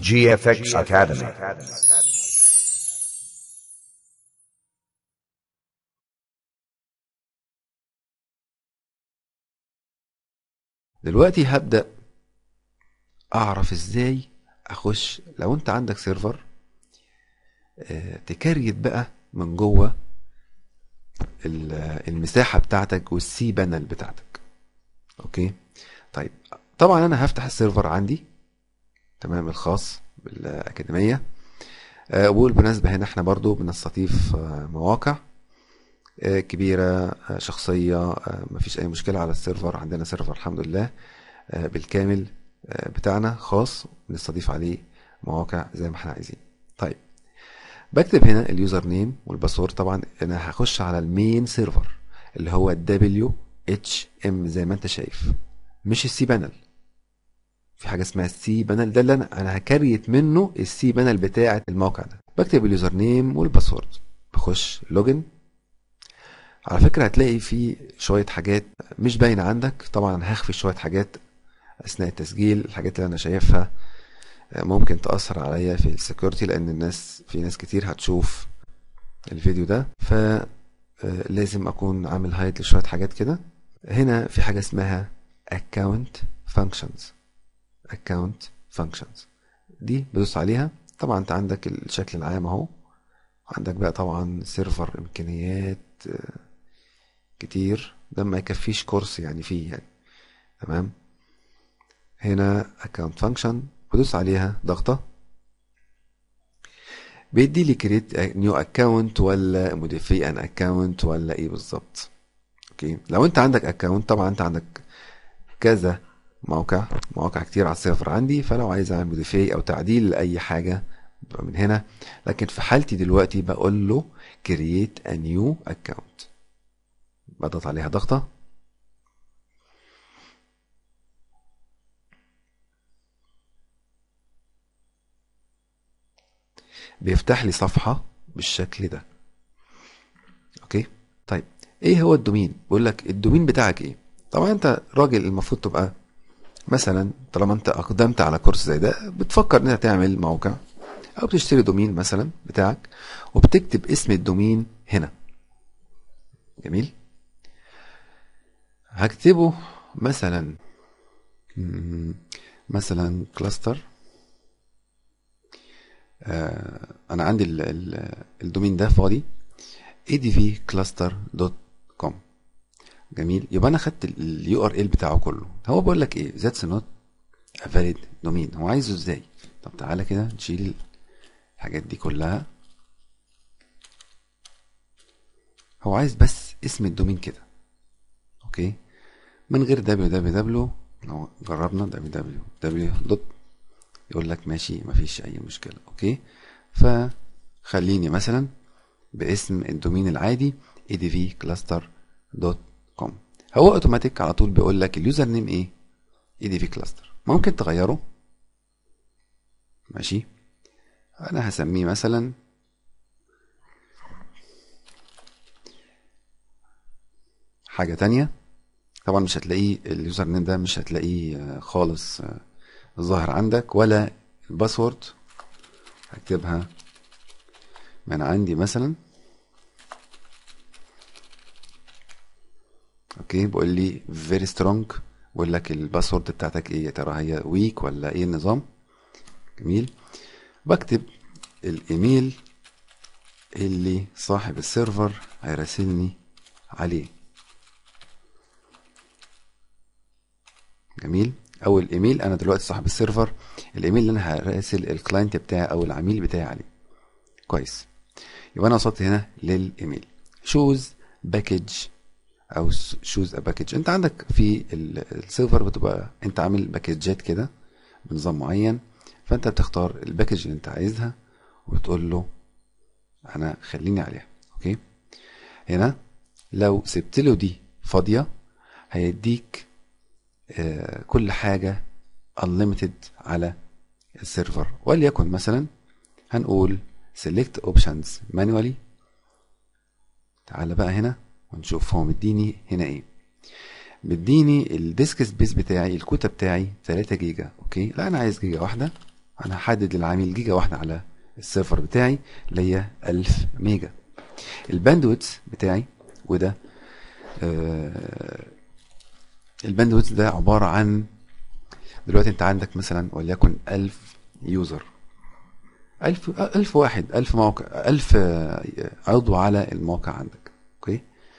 GFX Academy. دلوقتي هبدأ أعرف إزاي أخش لو أنت عندك سيرفر آه، تكريت بقى من جوه ال- المساحة بتاعتك والسي بانل بتاعتك أوكي طيب طبعا أنا هفتح السيرفر عندي تمام الخاص بالأكاديمية آه، وبالمناسبة هنا احنا برضو بنستضيف آه، مواقع آه، كبيرة آه، شخصية آه، مفيش أي مشكلة على السيرفر عندنا سيرفر الحمد لله آه، بالكامل آه، بتاعنا خاص بنستضيف عليه مواقع زي ما احنا عايزين طيب بكتب هنا اليوزر نيم والباسورد طبعا انا هخش على المين سيرفر اللي هو دبليو اتش ام زي ما انت شايف مش السي بانل في حاجه اسمها السي بانل ده اللي انا انا هكريت منه السي بانل بتاعه الموقع ده بكتب اليوزر نيم والباسورد بخش لوجن على فكره هتلاقي في شويه حاجات مش باينه عندك طبعا هخفي شويه حاجات اثناء التسجيل الحاجات اللي انا شايفها ممكن تأثر عليا في السكيورتي لأن الناس في ناس كتير هتشوف الفيديو ده فلازم أكون عامل هايت لشوية حاجات كده هنا في حاجة اسمها account functions account functions دي بدوس عليها طبعا انت عندك الشكل العام اهو عندك بقى طبعا سيرفر امكانيات آه، كتير ده ما يكفيش كورس يعني فيه يعني تمام هنا account function بدوس عليها ضغطة بيدي لي كريت نيو اكونت ولا موديفي ان اكونت ولا ايه بالظبط اوكي لو انت عندك اكونت طبعا انت عندك كذا موقع مواقع كتير على السيرفر عندي فلو عايز اعمل موديفي او تعديل لاي حاجه بيبقى من هنا لكن في حالتي دلوقتي بقول له كرييت ا نيو اكونت بضغط عليها ضغطه بيفتح لي صفحة بالشكل ده اوكي طيب ايه هو الدومين بيقول لك الدومين بتاعك ايه طبعا انت راجل المفروض تبقى مثلا طالما انت اقدمت على كورس زي ده بتفكر ان انت تعمل موقع او بتشتري دومين مثلا بتاعك وبتكتب اسم الدومين هنا جميل هكتبه مثلا مم، مثلا كلاستر آه، انا عندي ال- ال- الدومين ده فاضي advcluster.com جميل يبقى انا خدت اليو ار ال بتاعه كله هو بيقول لك ايه that's not a valid domain هو عايزه ازاي طب تعالى كده نشيل الحاجات دي كلها هو عايز بس اسم الدومين كده اوكي من غير www لو جربنا www يقول لك ماشي مفيش اي مشكله اوكي فخليني مثلا باسم الدومين العادي edvcluster.com هو اوتوماتيك على طول بيقول لك اليوزر نيم ايه edvcluster ممكن تغيره ماشي انا هسميه مثلا حاجه تانية طبعا مش هتلاقيه اليوزر نيم ده مش هتلاقيه آه، خالص آه، ظاهر عندك ولا الباسورد هكتبها من عندي مثلا اوكي بقول لي very strong بقول لك الباسورد بتاعتك ايه يا ترى هي ويك ولا ايه النظام جميل بكتب الايميل اللي صاحب السيرفر هيراسلني عليه جميل او الايميل انا دلوقتي صاحب السيرفر الايميل اللي انا هراسل الكلاينت بتاعي او العميل بتاعي عليه كويس يبقى انا وصلت هنا للايميل شوز باكج او شوز ا باكج انت عندك في ال- السيرفر بتبقى انت عامل باكجات كده بنظام معين فانت بتختار الباكج اللي انت عايزها وبتقول له انا خليني عليها اوكي هنا لو سبت له دي فاضيه هيديك آه، كل حاجة unlimited على السيرفر وليكن مثلا هنقول select options manually تعال بقى هنا ونشوف هو مديني هنا ايه مديني الديسك سبيس بتاعي الكوتا بتاعي 3 جيجا اوكي لا انا عايز جيجا واحدة انا هحدد للعميل جيجا واحده على السيرفر بتاعي اللي هي 1000 ميجا الباندويتس بتاعي وده آه الباندويتس ده عباره عن دلوقتي انت عندك مثلا وليكن 1000 يوزر ألف ألف واحد ألف موقع ألف عضو على الموقع عندك أوكي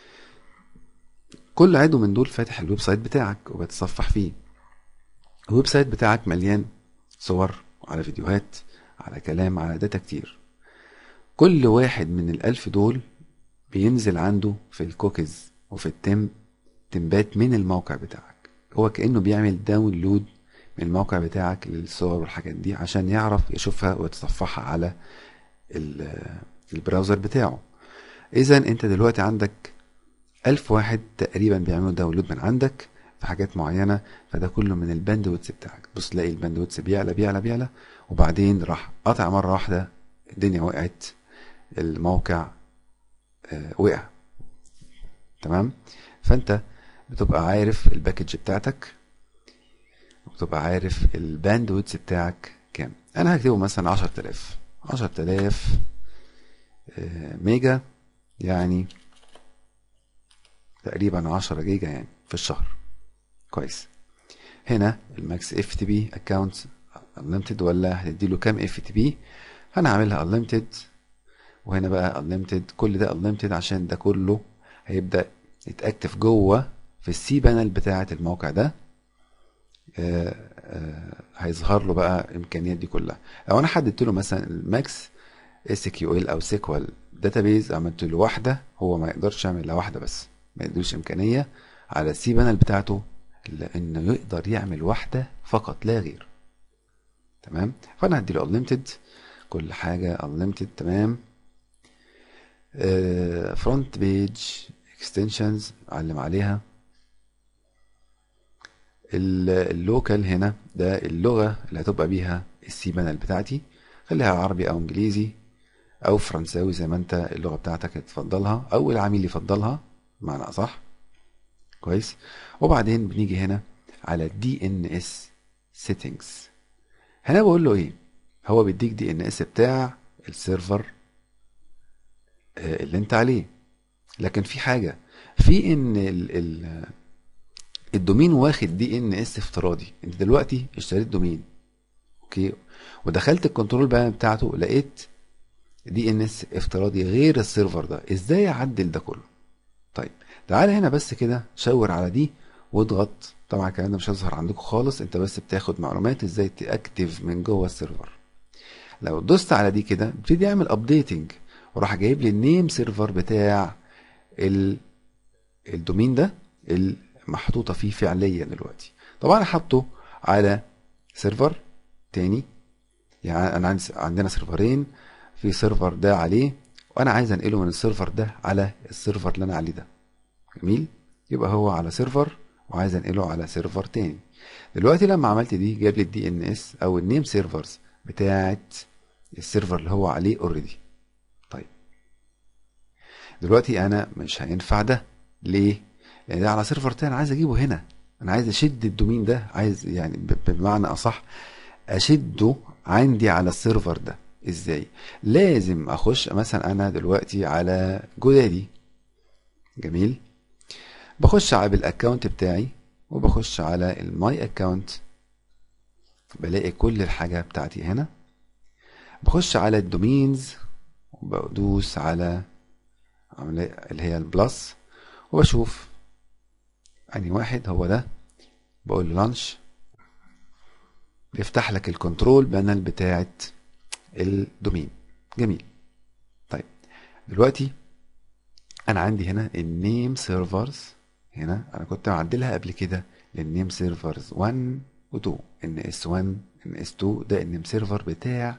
كل عضو من دول فاتح الويب سايت بتاعك وبيتصفح فيه الويب سايت بتاعك مليان صور على فيديوهات على كلام على داتا كتير كل واحد من الألف دول بينزل عنده في الكوكيز وفي التم تمبات من الموقع بتاعك هو كأنه بيعمل داونلود من الموقع بتاعك للصور والحاجات دي عشان يعرف يشوفها ويتصفحها على البراوزر بتاعه اذا انت دلوقتي عندك ألف واحد تقريبا بيعملوا داونلود من عندك في حاجات معينة فده كله من الباندويتس بتاعك بص تلاقي الباندويتس بيعلى بيعلى بيعلى وبعدين راح قطع مرة واحدة الدنيا وقعت الموقع آه وقع تمام فانت بتبقى عارف الباكج بتاعتك وتبقى عارف الباندويتس بتاعك كام انا هكتبه مثلا عشر تلاف عشر تلاف ميجا يعني تقريبا عشرة جيجا يعني في الشهر كويس هنا الماكس اف تي بي اكونت unlimited ولا هتديله كام اف تي بي هنعملها unlimited وهنا بقى unlimited كل ده unlimited عشان ده كله هيبدأ يتأكتف جوه في السي بانل بتاعة الموقع ده آه آه هيظهر له بقى الامكانيات دي كلها لو انا حددت له مثلا الماكس اس كيو ال او سيكوال داتابيز عملت له واحده هو ما يقدرش يعمل الا واحده بس ما يدوش امكانيه على السي بانل بتاعته انه يقدر يعمل واحده فقط لا غير تمام فانا هدي له unlimited كل حاجه unlimited تمام فرونت بيج اكستنشنز علم عليها اللوكال هنا ده اللغة اللي هتبقى بيها السي بانل بتاعتي خليها عربي او انجليزي او فرنساوي زي ما انت اللغة بتاعتك تفضلها او العميل يفضلها معنى اصح كويس وبعدين بنيجي هنا على دي ان اس سيتنجز هنا بقول له ايه هو بيديك دي ان اس بتاع السيرفر اللي انت عليه لكن في حاجة في ان ال ال الدومين واخد دي ان اس افتراضي انت دلوقتي اشتريت دومين اوكي ودخلت الكنترول بقى بتاعته لقيت دي ان اس افتراضي غير السيرفر ده ازاي اعدل ده كله طيب تعالى هنا بس كده شاور على دي واضغط طبعا الكلام ده مش هيظهر عندكم خالص انت بس بتاخد معلومات ازاي تاكتف من جوه السيرفر لو دوست على دي كده بيبتدي يعمل ابديتنج وراح جايب لي النيم سيرفر بتاع ال الدومين ده محطوطة فيه فعليا دلوقتي طبعا انا حاطه على سيرفر تاني يعني انا عندنا سيرفرين في سيرفر ده عليه وانا عايز انقله من السيرفر ده على السيرفر اللي انا عليه ده جميل يبقى هو على سيرفر وعايز انقله على سيرفر تاني دلوقتي لما عملت دي جاب لي الدي ان اس او النيم سيرفرز بتاعت السيرفر اللي هو عليه اوريدي طيب دلوقتي انا مش هينفع ده ليه يعني ده على سيرفر تاني عايز اجيبه هنا انا عايز اشد الدومين ده عايز يعني بمعنى اصح اشده عندي على السيرفر ده ازاي لازم اخش مثلا انا دلوقتي على جودادي جميل بخش على الاكونت بتاعي وبخش على الماي اكونت بلاقي كل الحاجة بتاعتي هنا بخش على الدومينز وبدوس على اللي هي البلس وبشوف اني واحد هو ده بقول له لانش بيفتح لك الكنترول بانل بتاعت الدومين جميل طيب دلوقتي انا عندي هنا النيم سيرفرز هنا انا كنت معدلها قبل كده للنيم سيرفرز 1 و2 ان اس 1 ان اس 2 ده النيم سيرفر بتاع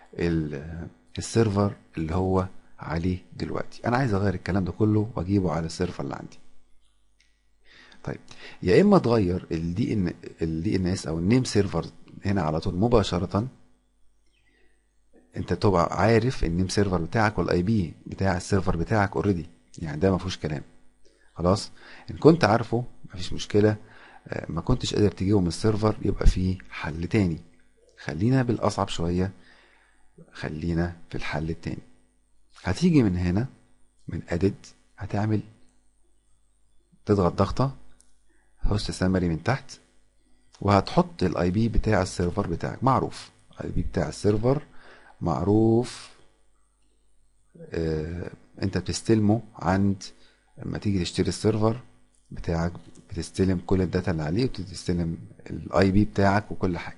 السيرفر اللي هو عليه دلوقتي انا عايز اغير الكلام ده كله واجيبه على السيرفر اللي عندي طيب يا اما تغير الدي ان الدي ان اس او النيم سيرفر هنا على طول مباشره انت تبقى عارف النيم سيرفر بتاعك والاي بي بتاع السيرفر بتاعك اوريدي يعني ده ما فيهوش كلام خلاص ان كنت عارفه مفيش مشكله ما كنتش قادر تجيبه من السيرفر يبقى في حل تاني خلينا بالاصعب شويه خلينا في الحل التاني هتيجي من هنا من edit هتعمل تضغط ضغطه هوست سامري من تحت وهتحط الاي بي بتاع السيرفر بتاعك معروف الاي بي بتاع السيرفر معروف آه انت بتستلمه عند لما تيجي تشتري السيرفر بتاعك بتستلم كل الداتا اللي عليه وتستلم الاي بي بتاعك وكل حاجه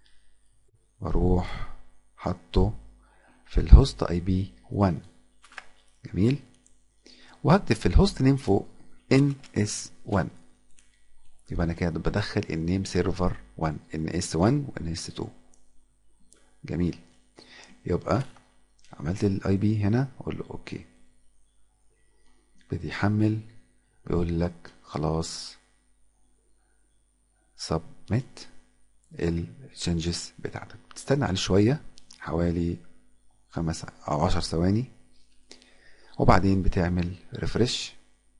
واروح حاطه في الهوست اي بي 1 جميل وهكتب في الهوست نيم فوق ان اس 1 يبقى انا كده بدخل النيم سيرفر 1 ان اس 1 وان اس 2 جميل يبقى عملت الاي بي هنا اقول له اوكي بدي يحمل بيقول لك خلاص سبميت التشنجز بتاعتك بتستنى عليه شويه حوالي خمس او عشر ثواني وبعدين بتعمل ريفرش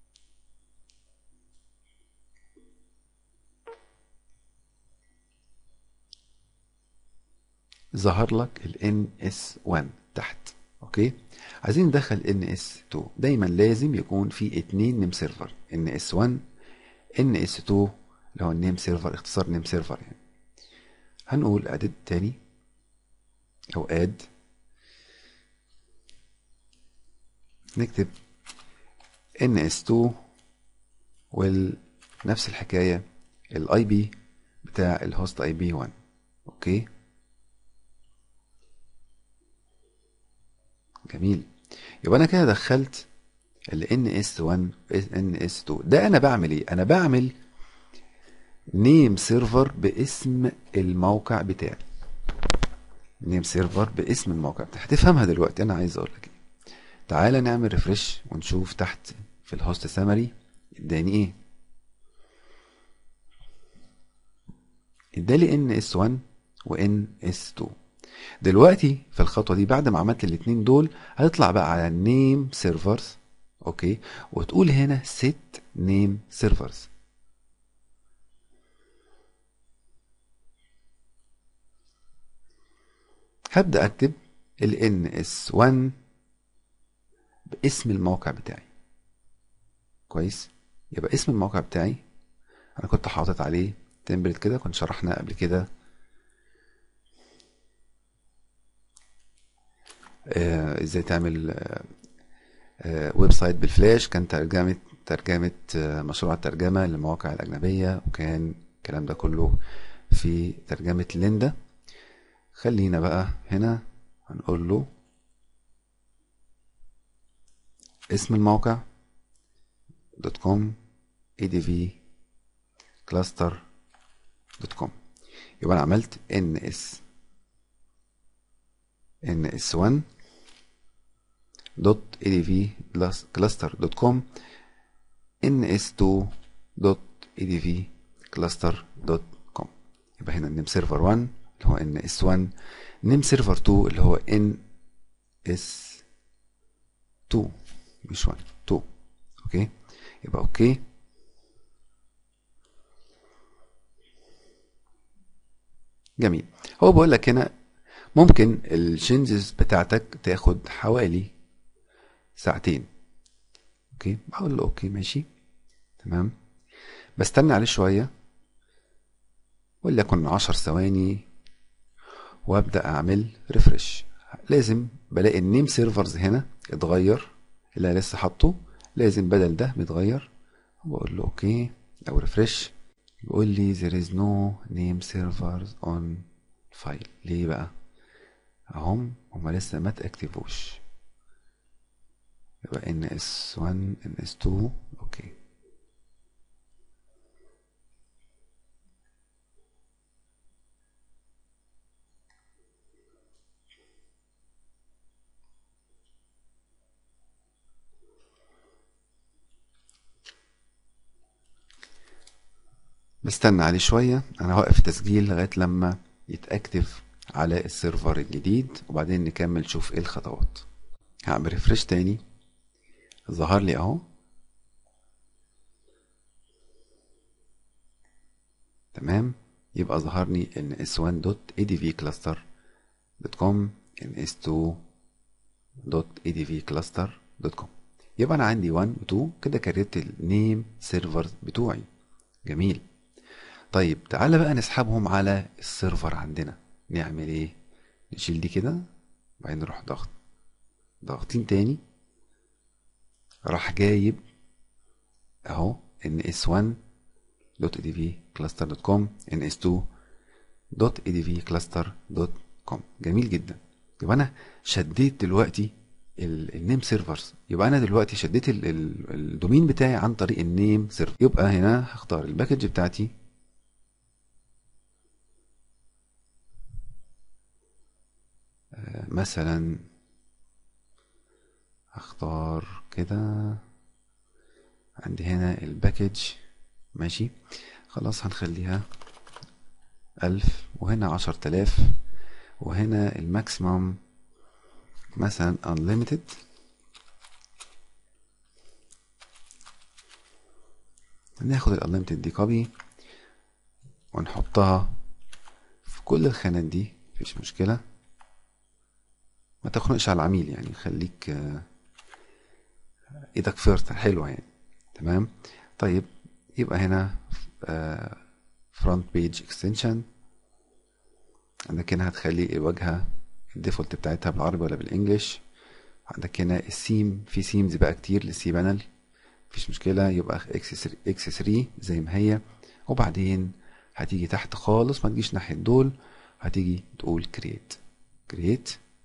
ظهر لك ال NS1 تحت اوكي عايزين ندخل NS2 دايما لازم يكون في اتنين نيم سيرفر NS1 NS2 اللي هو النيم سيرفر اختصار نيم سيرفر يعني هنقول ادد تاني او اد نكتب NS2 ونفس الحكاية الاي بي بتاع الهوست اي بي 1 اوكي جميل يبقى انا كده دخلت ال NS1 NS2 ده انا بعمل ايه انا بعمل نيم سيرفر باسم الموقع بتاعي نيم سيرفر باسم الموقع بتاعي هتفهمها دلوقتي انا عايز اقول لك ايه تعالى نعمل ريفرش ونشوف تحت في الهوست سامري اداني ايه ادالي ان اس 1 وان اس 2 دلوقتي في الخطوه دي بعد ما عملت الاثنين دول هتطلع بقى على نيم سيرفرز اوكي وتقول هنا set نيم سيرفرز هبدا اكتب ال NS1 باسم الموقع بتاعي كويس يبقى اسم الموقع بتاعي انا كنت حاطط عليه تمبلت كده كنت شرحنا قبل كده آه ازاي تعمل آه آه ويب سايت بالفلاش كان ترجمة ترجمة آه مشروع الترجمة للمواقع الأجنبية وكان الكلام ده كله في ترجمة ليندا خلينا بقى هنا هنقول له اسم الموقع دوت كوم اي دي في كلاستر دوت كوم يبقى انا عملت ان اس ان اس 1 دوت اي دي في كلاستر دوت كوم ان اس 2 دوت اي دي في كلاستر دوت كوم يبقى هنا النيم سيرفر 1 اللي هو ان اس 1 نيم سيرفر 2 اللي هو ان اس 2 مش 1 2 اوكي يبقى اوكي جميل هو بيقول لك هنا ممكن الشينجز بتاعتك تاخد حوالي ساعتين اوكي بقول له اوكي ماشي تمام بستنى عليه شوية وليكن عشر ثواني وابدأ اعمل ريفرش لازم بلاقي النيم سيرفرز هنا اتغير اللي انا لسه حاطه لازم بدل ده بيتغير بقول له اوكي او ريفرش بيقول لي there is no name servers on file ليه بقى اهم هما لسه ما تاكتفوش يبقى ان اس 1 ان اس 2 اوكي بستنى عليه شوية أنا هوقف التسجيل لغاية لما يتأكتف على السيرفر الجديد وبعدين نكمل نشوف ايه الخطوات هعمل ريفرش تاني ظهر لي اهو تمام يبقى ظهر لي ان s1.advcluster.com ان s2.advcluster.com يبقى انا عندي 1 و 2 كده كريت النيم سيرفرز بتوعي جميل طيب تعالى بقى نسحبهم على السيرفر عندنا نعمل ايه نشيل دي كده وبعدين نروح ضغط ضاغطين تاني راح جايب اهو ان اس 1 دوت اي دي في كلاستر دوت كوم ان اس 2 دوت اي دي في كلاستر دوت كوم جميل جدا يبقى انا شديت دلوقتي النيم سيرفرز يبقى انا دلوقتي شديت الدومين بتاعي عن طريق النيم سيرفر يبقى هنا هختار الباكج بتاعتي مثلا هختار كده عندي هنا الباكج ماشي خلاص هنخليها ألف وهنا عشر تلاف وهنا الماكسيمم مثلا unlimited ناخد ال unlimited دي كوبي ونحطها في كل الخانات دي مفيش مشكلة ما تخنقش على العميل يعني خليك آه، ايدك فيرت حلوة يعني تمام طيب يبقى هنا فرونت بيج اكستنشن عندك هنا هتخلي الواجهة الديفولت بتاعتها بالعربي ولا بالانجلش عندك هنا السيم في سيمز بقى كتير للسي بانل مفيش مشكلة يبقى اكس 3 زي ما هي وبعدين هتيجي تحت خالص ما تجيش ناحية دول هتيجي تقول كرييت كرييت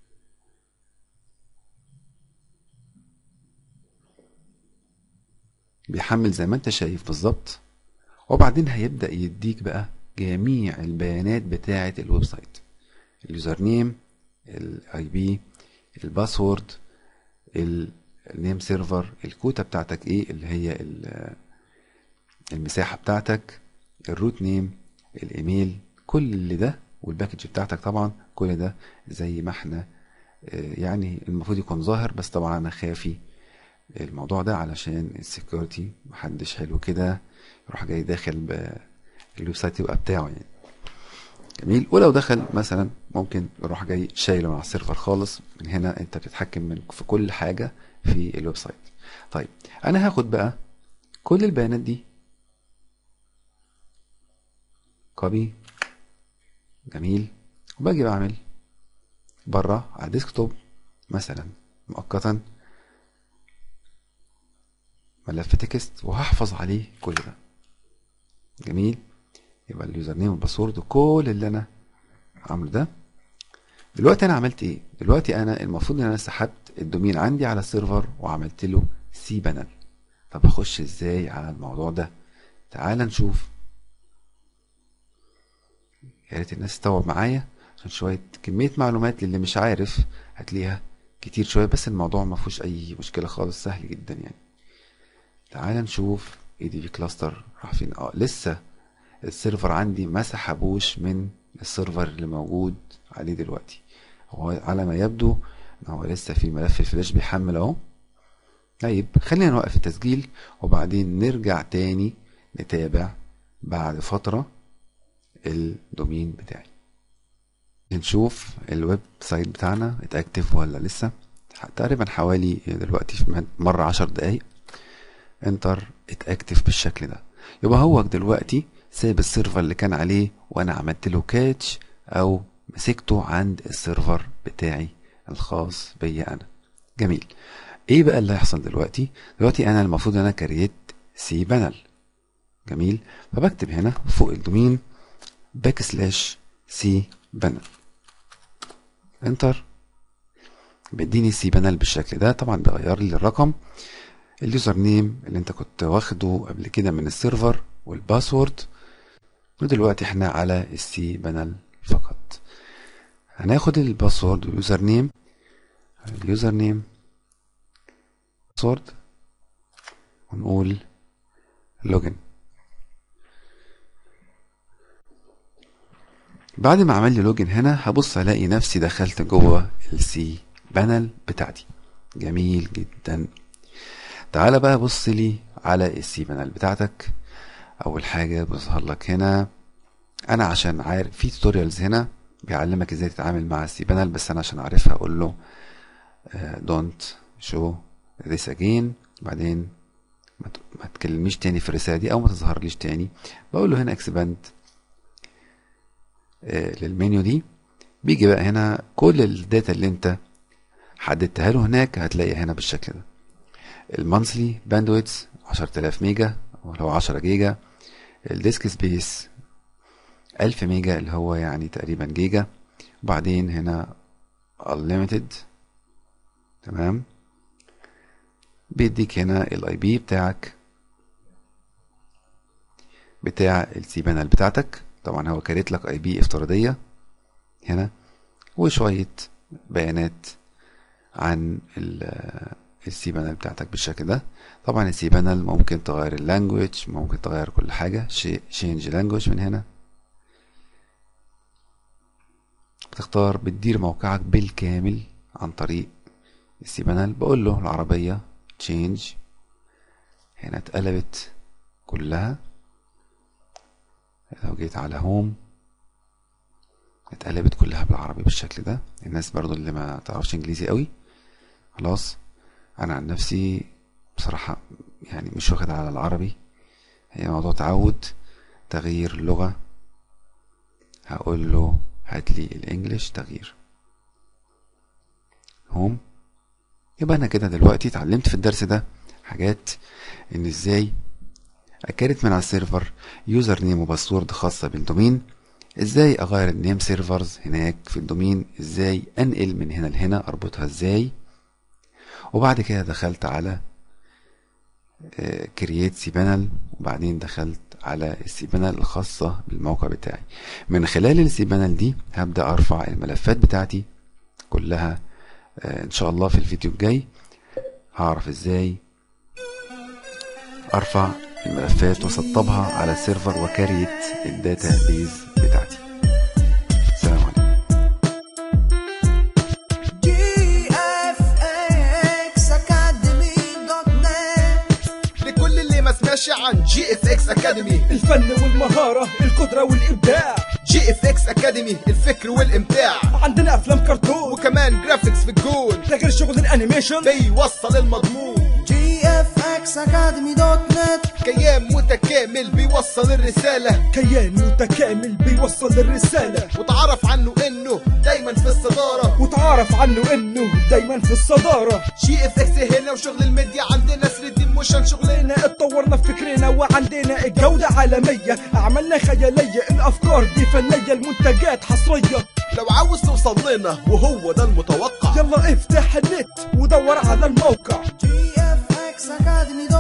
بيحمل زي ما انت شايف بالظبط وبعدين هيبدأ يديك بقى جميع البيانات بتاعة الويب سايت اليوزر نيم الاي بي الباسورد النيم سيرفر الكوتا بتاعتك ايه اللي هي المساحة بتاعتك الروت نيم الايميل كل اللي ده والباكج بتاعتك طبعا كل ده زي ما احنا آه، يعني المفروض يكون ظاهر بس طبعا انا خافي الموضوع ده علشان السكيورتي محدش حلو كده يروح جاي داخل بالويب سايت يبقى بتاعه يعني جميل ولو دخل مثلا ممكن يروح جاي شايله من على السيرفر خالص من هنا انت بتتحكم من في كل حاجه في الويب سايت طيب انا هاخد بقى كل البيانات دي كوبي جميل وباجي بعمل بره على الديسكتوب مثلا مؤقتا ملف تكست وهحفظ عليه كل ده جميل يبقى اليوزر نيم والباسورد وكل اللي انا عامله ده دلوقتي انا عملت ايه دلوقتي انا المفروض ان انا سحبت الدومين عندي على السيرفر وعملت له سي بانل طب اخش ازاي على الموضوع ده تعال نشوف يا ريت الناس تستوعب معايا عشان شويه كميه معلومات للي مش عارف هتلاقيها كتير شويه بس الموضوع ما فيهوش اي مشكله خالص سهل جدا يعني تعال نشوف اي دي في كلاستر راح فين اه لسه السيرفر عندي ما سحبوش من السيرفر اللي موجود عليه دلوقتي هو على ما يبدو ان هو لسه في ملف الفلاش بيحمل اهو طيب خلينا نوقف التسجيل وبعدين نرجع تاني نتابع بعد فترة الدومين بتاعي نشوف الويب سايت بتاعنا اتاكتف ولا لسه تقريبا حوالي دلوقتي في مرة عشر دقايق انتر اتاكتف بالشكل ده يبقى هو دلوقتي ساب السيرفر اللي كان عليه وانا عملت له كاتش او مسكته عند السيرفر بتاعي الخاص بيا انا جميل ايه بقى اللي هيحصل دلوقتي دلوقتي انا المفروض انا كريت سي بانل جميل فبكتب هنا فوق الدومين باك سلاش سي بانل انتر بيديني سي بانل بالشكل ده طبعا بيغير لي الرقم اليوزر نيم اللي انت كنت واخده قبل كده من السيرفر والباسورد ودلوقتي احنا على السي بانل فقط هناخد الباسورد واليوزر نيم اليوزر نيم باسورد ونقول لوجن بعد ما عمل لي لوجن هنا هبص الاقي نفسي دخلت جوه السي بانل بتاعتي جميل جدا تعالى بقى بص لي على السي بانل بتاعتك اول حاجه بيظهر لك هنا انا عشان عارف في توتوريالز هنا بيعلمك ازاي تتعامل مع السي بانل بس انا عشان اعرفها اقول له دونت شو ذيس اجين بعدين ما ت- ما تكلمنيش تاني في الرساله دي او ما تظهرليش تاني بقول له هنا اكسباند للمنيو دي بيجي بقى هنا كل الداتا اللي انت حددتها له هناك هتلاقيها هنا بالشكل ده المانثلي باندويتس 10000 ميجا اللي هو 10 جيجا الديسك سبيس 1000 ميجا اللي هو يعني تقريبا جيجا وبعدين هنا unlimited تمام بيديك هنا الاي بي بتاعك بتاع السي بانل بتاعتك طبعا هو كاريت لك اي بي افتراضيه هنا وشويه بيانات عن السي بانل بتاعتك بالشكل ده طبعا السي بانل ممكن تغير اللانجوج ممكن تغير كل حاجه شينج لانجوج من هنا بتختار بتدير موقعك بالكامل عن طريق السي بانل بقول له العربيه تشينج هنا اتقلبت كلها لو جيت على هوم اتقلبت كلها بالعربي بالشكل ده الناس برضو اللي ما تعرفش انجليزي قوي خلاص انا عن نفسي بصراحة يعني مش واخد على العربي هي موضوع تعود تغيير اللغة هقول له هات لي الانجليش تغيير هوم يبقى انا كده دلوقتي اتعلمت في الدرس ده حاجات ان ازاي اكرت من على السيرفر يوزر نيم وباسورد خاصة بالدومين ازاي اغير النيم سيرفرز هناك في الدومين ازاي انقل من هنا لهنا اربطها ازاي وبعد كده دخلت على كرييت سي بانل وبعدين دخلت على السي بانل الخاصة بالموقع بتاعي من خلال السي بانل دي هبدأ ارفع الملفات بتاعتي كلها آه، ان شاء الله في الفيديو الجاي هعرف ازاي ارفع الملفات واسطبها على السيرفر وكريت الداتا بيز بتاعتي السلام عليكم gfxacademy.net لكل اللي ما سمعش عن جي اف اكس اكاديمي الفن والمهارة القدرة والإبداع جي اف اكس اكاديمي الفكر والامتاع عندنا أفلام كرتون وكمان جرافيكس في الجول ده غير شغل الأنيميشن بيوصل المضمون gfxacademy.net كيان متكامل بيوصل الرسالة كيان متكامل بيوصل الرسالة وتعرف عنه انه دايما في الصدارة وتعرف عنه إنه دايما في الصدارة جي اف اكس هنا وشغل الميديا عندنا 3 دي موشن شغلنا لنا اتطورنا في فكرنا وعندنا الجودة عالمية أعمالنا خيالية الأفكار دي فنية المنتجات حصرية لو عاوز توصل لنا وهو ده المتوقع يلا افتح النت ودور على الموقع gfxacademy.net